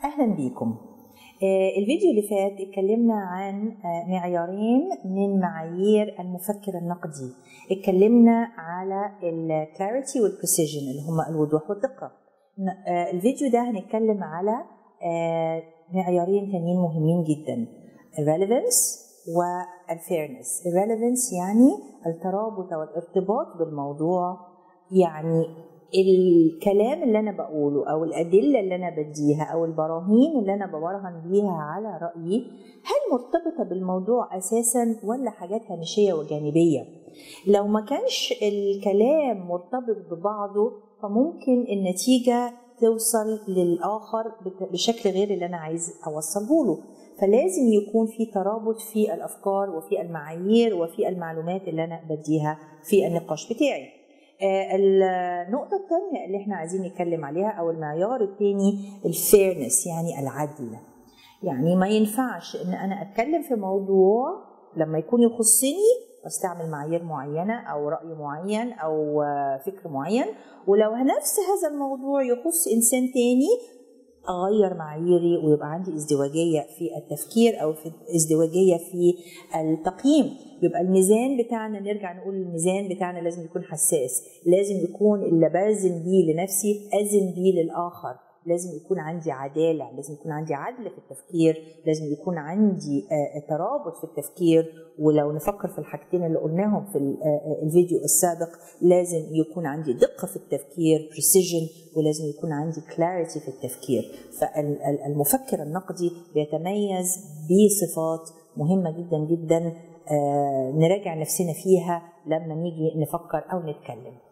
اهلا بيكم آه، الفيديو اللي فات اتكلمنا عن آه، معيارين من معايير المفكر النقدي اتكلمنا على الكلاريتي والبريسيجن اللي هم الوضوح والدقه ن- آه، الفيديو ده هنتكلم على آه، معيارين تانيين مهمين جدا الريليفنس والفيرنس الريليفنس يعني الترابط والارتباط بالموضوع يعني الكلام اللي انا بقوله او الادله اللي انا بديها او البراهين اللي انا ببرهن بيها على رايي هل مرتبطه بالموضوع اساسا ولا حاجات هامشيه وجانبيه لو ما كانش الكلام مرتبط ببعضه فممكن النتيجه توصل للاخر بت- بشكل غير اللي انا عايز اوصله له فلازم يكون في ترابط في الافكار وفي المعايير وفي المعلومات اللي انا بديها في النقاش بتاعي آه، النقطة الثانية اللي احنا عايزين نتكلم عليها أو المعيار الثاني الفيرنس يعني العدل يعني ما ينفعش إن أنا أتكلم في موضوع لما يكون يخصني واستعمل معايير معينة أو رأي معين أو آه، فكر معين ولو نفس هذا الموضوع يخص إنسان تاني اغير معاييري ويبقى عندي ازدواجيه في التفكير او في ازدواجيه في التقييم يبقى الميزان بتاعنا نرجع نقول الميزان بتاعنا لازم يكون حساس لازم يكون اللي بازن بيه لنفسي ازن بيه للاخر لازم يكون عندي عداله لازم يكون عندي عدل في التفكير لازم يكون عندي آه، ترابط في التفكير ولو نفكر في الحاجتين اللي قلناهم في ال- آه، الفيديو السابق لازم يكون عندي دقه في التفكير precision ولازم يكون عندي clarity في التفكير فالمفكر النقدي بيتميز بصفات مهمه جدا جدا آه، نراجع نفسنا فيها لما نيجي نفكر او نتكلم